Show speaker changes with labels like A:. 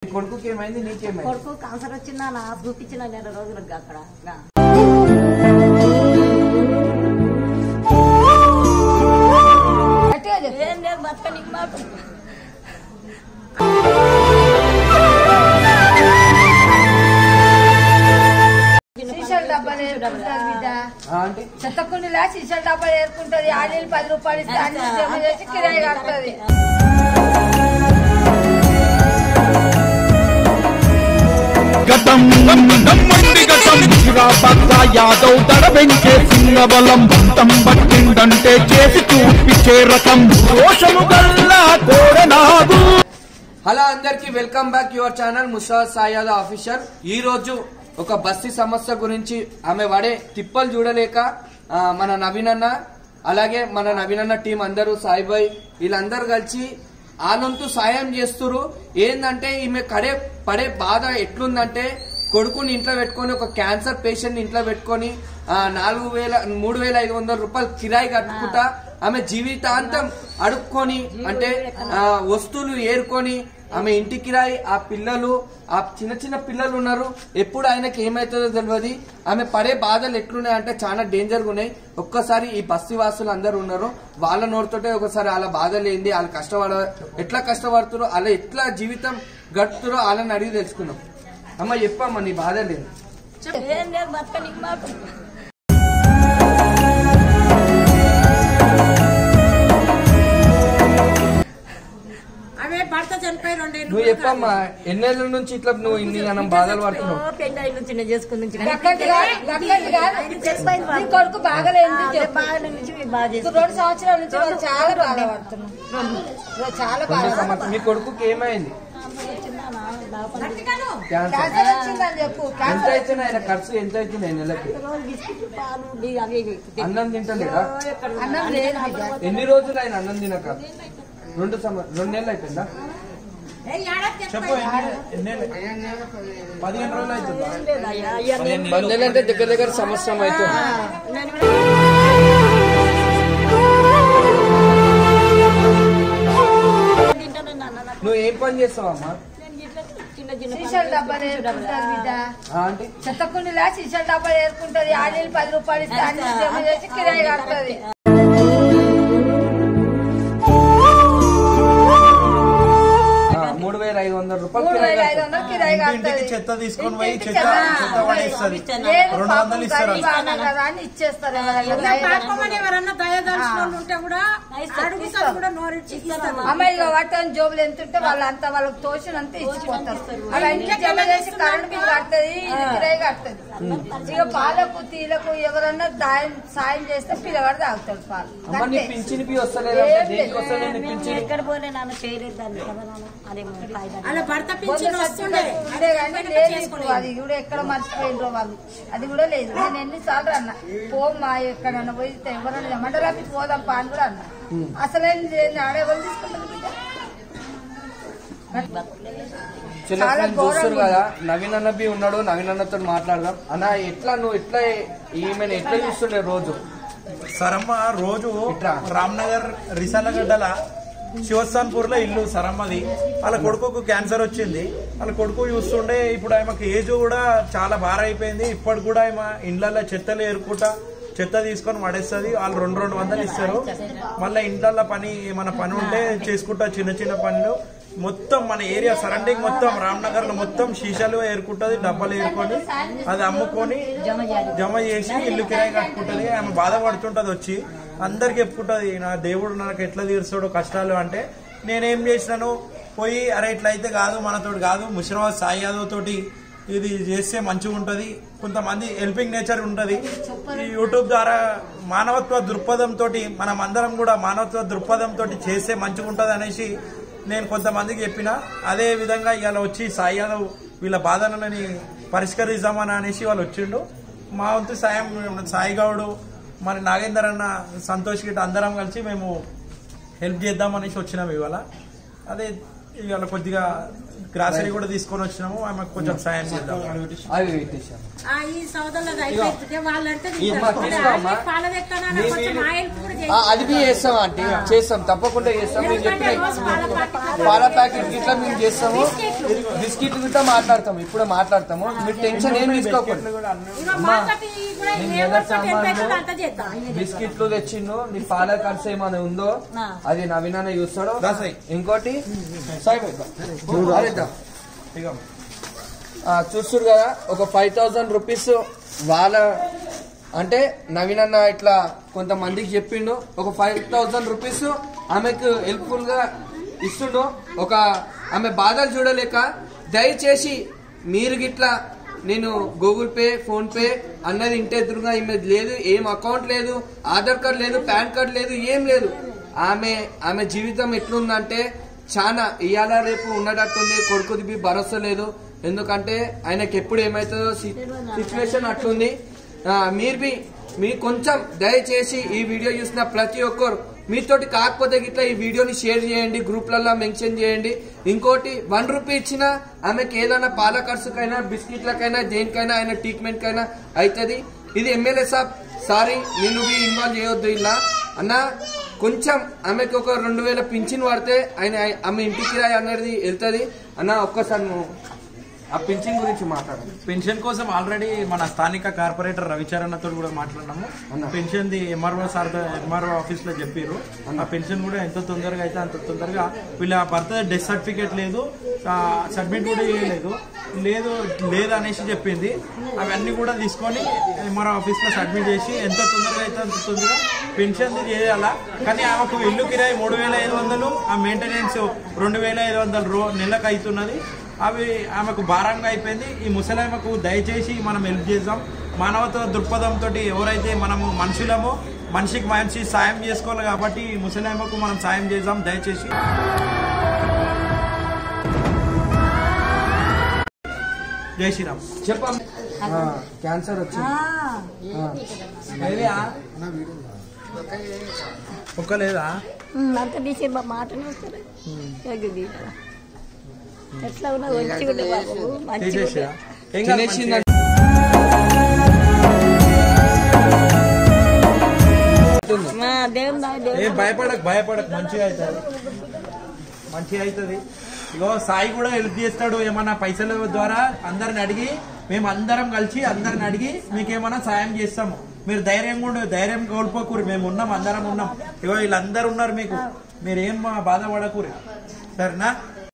A: కొడుకుకి ఏమైంది నీకేమైంది
B: కొడుకు క్యాన్సర్ వచ్చిందా నా చూపించిన నెల రోజులకు అక్కడ గా. ఏం లేదు బతకనికి మాట
C: సీసాల డబ్బాలు ఏరుకుంటది బిడ్డ
A: ఆ, అంటే
C: చెత్త కుండీలా సీసాల డబ్బాలు ఏరుకుంటది ఆడీలు పది రూపాయలు ఇస్తే అన్ని జమ చేసి కిరాయి కడుతుంది
D: గతం నమ్మండి గతం శిరాపక్క యాదవ్ దడ పెంచే సింగబలం బంతం పట్టిందంటే చేసి చూపించే రకం రోషము గల్లా కోరనాగు
A: హలో అందరికి వెల్కమ్ బ్యాక్ యువర్ ఛానల్ ముషాద్ సాయాద ఆఫీషర్ ఈ రోజు ఒక బస్తీ సమస్య గురించి ఆమె పడే తిప్పలు చూడలేక ఆ, మన నవీన్ అన్న అలాగే మన నవీన్ అన్న టీం అందరూ సాయిబాయ్ వీళ్ళందరూ కలిసి ఆనంతు సాయం చేస్తురు ఏందంటే ఈమె కడే పడే బాధ ఎట్లుందంటే కొడుకుని ఇంట్లో పెట్టుకొని ఒక క్యాన్సర్ పేషెంట్ ఇంట్లో పెట్టుకొని ఆ, నాలుగు వేల మూడు వేల ఐదు వందల రూపాయలు కిరాయి కట్టుకుంటా ఆమె జీవితాంతం అడుక్కొని అంటే ఆ, వస్తువులు ఏరుకొని ఆమె ఇంటి కిరాయి ఆ పిల్లలు ఆ చిన్న చిన్న పిల్లలు ఉన్నారు ఎప్పుడు ఆయనకి ఏమవుతుందో తెలియదు ఆమె పడే బాధలు ఎట్లున్నాయి అంటే చాలా డేంజర్ గా ఉన్నాయి ఒక్కసారి ఈ బస్తీ వాసులు అందరు ఉన్నారు వాళ్ళ నోరుతోటే ఒకసారి వాళ్ళ బాధలు ఏంది వాళ్ళు కష్టపడ ఎట్లా కష్టపడుతారో అలా ఎట్లా జీవితం గడుపుతారో వాళ్ళని అడిగి తెలుసుకున్నాం అమ్మ చెప్పమ్మా నీ బాధ లేదు
B: ఏం లేదు బతకనికి మాట
E: అవే భర్త చనిపోయి రెండేళ్ళు
A: నువ్వు చెప్పమ్మా ఎన్నేళ్ళ నుంచి ఇట్లా నువ్వు ఇన్ని మనం బాధలు పడుతున్నావు
B: పెళ్ళి నుంచి నేను చేసుకుని నుంచి
C: గట్లట్టుగా గట్లట్టుగా నీ కొడుకు బాగలేదు చెప్పు
B: బాగా నుంచి మీరు బాగా
C: ఇప్పుడు రెండు సంవత్సరాల నుంచి వాళ్ళు చాలా బాధపడుతున్నాం వాళ్ళు చాలా
A: రెండు
C: బాధ
A: సంవత్సరాలు. మీ కొడుకుకి ఏమైంది క్యాన్సర్
C: క్యాన్సర్ వచ్చిందని చెప్పు
A: ఎంత
C: క్యాన్సర్
A: అవుతుంది ఆయన ఖర్చు ఎంత అవుతుంది ఆయన నెలకి
B: బిస్కెట్ పాలు డి అవి ఇవి.
A: అన్నం తింటలేదా
C: అన్నం లేదు బిడ్డ
A: ఎన్ని రోజులు ఆయన అన్నం తినక రెండు సంవ రెండు నెలలు అయిపోయిందా
D: చెప్పు పదిహేను రోజులు అవుతుంది
B: ఏం లేదయ్యా. అయ్యా, నేను
A: పది నెలలు అంటే దగ్గర దగ్గర సంవత్సరం అవుతుంది
B: నేను కూడా తింటాను నాన్న నాకు.
A: నువ్వు ఏం పని చేస్తావమ్మా
B: నేను ఇట్లా చిన్న చిన్న
C: సీసాల డబ్బాలు ఏరుకుంటది బిడ్డ
A: ఆ, అంటే
C: చెత్త కుండీలా సీసాల డబ్బాలు ఏరుకుంటది ఆడీలు పది రూపాయలు ఇస్తే అన్ని జమ చేసి కిరాయి కడుతుంది
A: ఆ, మూడు వేల ఐదు వందల రూపాయలు
C: మూడు వేల
A: కిరాయి
C: ఐదు వందలు కిరాయి
D: ఇంటింటికి
C: కడుతుంది
D: చెత్త తీసుకొని పోయి
C: ఇంటింటికి
D: చెత్త
C: చెత్త.
D: చెత్త పడేస్తుంది
C: లేదు
D: రెండు
C: పాపం
D: వందలు ఇస్తారు
C: గరీబ్ ఆమె కదా అని ఇచ్చేస్తారు ఎవరైనా
E: పాపమని ఎవరన్నా దయదలిచిన వాళ్ళు ఉంటే కూడా అడుగుతారు కూడా నోరిచ్చి ఇస్తారు
C: అమ్మాయి పట్టుకొని జోబులు ఎంత ఉంటే వాళ్ళంతా వాళ్ళకి తోచినంత ఇచ్చిపోతారు అవన్నీ జమ చేసి కరెంట్ బిల్ కడుతుంది ఇది కిరాయి కడుతుంది ఇక పాలకు తీలకు ఎవరన్నా దాయం సాయం చేస్తే పిల్లవాడు తాగుతాడు పాలు
A: అమ్మ నీ
C: అంతే.
A: పింఛన్ బి వస్తలేదా
C: ఏం
A: దేనికి
C: లేదు.
A: వస్తలేదు నీ
B: మేము
A: పింఛన్
B: ఎక్కడ పోలే నాన్న చేయలేదు దాన్ని కదా నాన్న అదే మన కాగితాలు.
E: అలా భర్త
C: బొద్దు
E: పింఛన్ వస్తుండే
C: సచ్చినట్టు ఉండే కానీ లేదు ఇప్పుడు అది కూడా ఎక్కడ మర్చిపోయిండ్రో వాళ్ళు అది కూడా లేదు నేను ఎన్నిసార్లు అన్న పోమ్మా ఎక్కడన్నా పోయి ఎవరన్నా మండలానికి పోదాం పా అని కూడా అన్న అసలేం లేదు ఆడే ఎవరు తీసుకుంటారు బిడ్డ?
A: చిన్న
C: చాలా
A: ఫ్రెండ్స్ చూస్తారు
C: ఘోరంగా
A: కదా నవీన్ అన్న బి ఉన్నాడు నవీన్ అన్నతో మాట్లాడదాం అన్న ఎట్లా నువ్వు ఎట్లా ఈమెను ఎట్లా చూస్తుండే రోజు
D: సరమ్మ రోజు
A: ఇట్రా.
D: రామ్నగర్ రిసాలగడ్డల శివస్థాన్పూర్ లో ఇల్లు సరమ్మది వాళ్ళ కొడుకుకు క్యాన్సర్ వచ్చింది వాళ్ళ కొడుకు చూస్తుండే ఇప్పుడు ఆమెకు ఏజ్ కూడా చాలా భారం అయిపోయింది ఇప్పటి కూడా ఆమె ఇండ్లలో చెత్తలు ఏరుకుంటా చెత్త తీసుకొని పడేస్తుంది వాళ్ళు రెండు రెండు వందలు ఇస్తారు మళ్ళీ ఇండ్లలో పని ఏమైనా పని ఉంటే చేసుకుంటా చిన్న చిన్న పనులు మొత్తం మన ఏరియా సరౌండింగ్ మొత్తం రామ్నగర్ లో మొత్తం షీషాలు ఏరుకుంటది డబ్బాలు ఏరుకొని అది అమ్ముకొని జమ చేసి ఇల్లు కిరాయి కట్టుకుంటది ఆమె బాధపడుతుంటది వచ్చి అందరికి చెప్పుకుంటది నా దేవుడు నాకు ఎట్లా తీరుస్తాడో కష్టాలు అంటే నేనేం చేసినాను పోయి అరే ఇట్లా అయితే కాదు మనతోటి కాదు ముషిరాబాద్ సాయి యాదవ్ తోటి ఇది చేస్తే మంచిగా ఉంటది కొంతమంది హెల్పింగ్ నేచర్ ఉంటది ఈ యూట్యూబ్ ద్వారా మానవత్వ దృక్పథం తోటి మనం అందరం కూడా మానవత్వ దృక్పథం తోటి చేస్తే మంచిగా ఉంటది అనేసి నేను కొంతమందికి చెప్పిన అదే విధంగా ఇవాళ వచ్చి సాయి యాదవ్ వీళ్ళ బాధలని పరిష్కరిద్దామని అనేసి వాళ్ళు వచ్చిండు మా వంతు సాయం సాయి గౌడు మరి నాగేందర్ అన్న సంతోష్ గిట్ట అందరం కలిసి మేము హెల్ప్ చేద్దామనేసి వచ్చినాము ఇవాళ అదే ఇవాళ కొద్దిగా గ్రాసరీ కూడా తీసుకొని వచ్చినాము ఆమెకు కొంచెం సాయం చేద్దాం
A: అవి పెట్టేశాను
E: ఆ ఈ సోదరులకు అయిపోతుంటే వాళ్ళంటే
A: ఈ అమ్మ తీసుకోమ్మా.
E: పాలదెక్కనా
A: మీ-
E: కొంచెం
A: మీ-
E: ఆయిల్ కూడా
A: ఆ, అది మీ చేస్తాం ఆంటీ చేస్తాం తప్పకుండా చేస్తాం మీరు చెప్పిన పాల ప్యాకెట్ ఇట్లా మేము చేస్తాము బిస్కెట్ గిట్ట మాట్లాడతాము ఇప్పుడు మాట్లాడతాము మీరు టెన్షన్ ఏం తీసుకోకండి
E: ఇక మార్కెట్ కూడా
A: నేను
E: ఏ
A: నెల
E: వర్షం ఎంత
A: సామాన్లు
E: అవుతుందో అంత చేద్దాం
A: బిస్కెట్లు తెచ్చిండు నీ పాల ఖర్చు ఏమైనా ఉందో అది నవీననే చూస్తాడు
D: దాసాయి.
A: ఇంకోటి సాయి పెద్ద. అరే దా.
D: ఇగో
A: ఆ, చూస్తురు కదా ఒక ఫైవ్ థౌసండ్ రూపీస్ వాళ్ళ అంటే నవీన్ అన్న ఇట్లా కొంతమందికి చెప్పిండు ఒక ఫైవ్ థౌసండ్ రూపీస్ ఆమెకు హెల్ప్ఫుల్ గా ఇస్తుండు ఒక ఆమె బాధలు చూడలేక దయచేసి మీరు గిట్లా నేను గూగుల్ పే ఫోన్ పే అన్నది ఇంటి ఎదురుగా ఈమె లేదు ఏం అకౌంట్ లేదు ఆధార్ కార్డ్ లేదు పాన్ కార్డ్ లేదు ఏం లేదు ఆమె ఆమె జీవితం ఎట్లుందంటే చాలా ఇవాళ రేపు ఉండటట్టుంది కొడుకుది బి భరోసా లేదు ఎందుకంటే ఆయనకి ఎప్పుడు ఏమవుతుందో సిచ్యువేషన్ అట్లుంది ఆ, మీరు బి మీ కొంచెం దయచేసి ఈ వీడియో చూసిన ప్రతి ఒక్కరు మీతోటి కాకపోతే గిట్లా ఈ వీడియోని షేర్ చేయండి గ్రూప్లలో మెన్షన్ చేయండి ఇంకోటి వన్ రూపీ ఇచ్చిన ఆమెకి ఏదైనా పాల ఖర్చుకైనా బిస్కెట్లకైనా దేనికైనా ఆయన ట్రీట్మెంట్ కైనా అవుతుంది ఇది ఎమ్మెల్యే సాబ్ సారీ నేను బి ఇన్వాల్వ్ చేయొద్దు ఇలా అన్న కొంచెం ఆమెకి ఒక రెండు వేల పింఛన్ పడితే ఆయన ఆమె ఇంటికి రాయి అనేది వెళ్తుంది అన్న ఒక్కసారి నువ్వు ఆ పింఛన్ గురించి మాట్లాడండి
D: పెన్షన్ కోసం ఆల్రెడీ మన స్థానిక కార్పొరేటర్ రవిచరణ్ తో కూడా మాట్లాడినాము
A: అన్న.
D: Pension the MRO sir MRO office లో చెప్పారు ఆ పెన్షన్ కూడా ఎంత తొందరగా అయితే అంత తొందరగా వీళ్ళ భర్త డెత్ సర్టిఫికేట్ లేదు సబ్మిట్ కూడా చేయలేదు లేదు లేదు అనేసి చెప్పింది అవన్నీ కూడా తీసుకొని ఎంఆర్ఓ ఆఫీస్ లో సబ్మిట్ చేసి ఎంత తొందరగా అయితే అంత తొందరగా పెన్షన్ ది చేయాలా కానీ ఆమెకు ఇల్లు కిరాయి మూడు వేల ఐదు వందలు ఆ మెయింటెనెన్స్ రెండు వేల ఐదు వందలు రో నెలకు అవుతున్నది అవి ఆమెకు భారంగా అయిపోయింది ఈ ముసలామెకు దయచేసి మనం హెల్ప్ చేద్దాం మానవత దృక్పథంతో ఎవరైతే మనము మనుషులమో మనిషికి మనిషి సాయం చేసుకోవాలి కాబట్టి ఈ ముసలామెకు మనం సాయం చేద్దాం దయచేసి జై శ్రీరామ్
A: చెప్పం క్యాన్సర్ వచ్చింది
D: ఒక్క లేదా
B: అంత తీసి మా మాటనే వస్తారు తగ్గింది ఎట్లా ఉన్నా మంచిగా ఉండే బాబు మంచిగా
D: తీసేసిరా ఏం కాదు,
A: తినేసింది
D: మంచిగా-
B: మా దేవుని దయ, దేవుని
D: ఏం భయపడకు భయపడకు మంచిగా అవుతుంది మంచిగా అవుతుంది ఇగో సాయి కూడా హెల్ప్ చేస్తాడు ఏమన్నా పైసల ద్వారా అందరిని అడిగి మేము అందరం కలిసి అందరిని అడిగి మీకు ఏమన్నా సాయం చేస్తాము మీరు ధైర్యంగా ఉండు ధైర్యం కోల్పోకూరి మేము ఉన్నాం అందరం ఉన్నాం ఇగో వీళ్ళందరూ ఉన్నారు మీకు మీరేం బాధపడకూరి సరేనా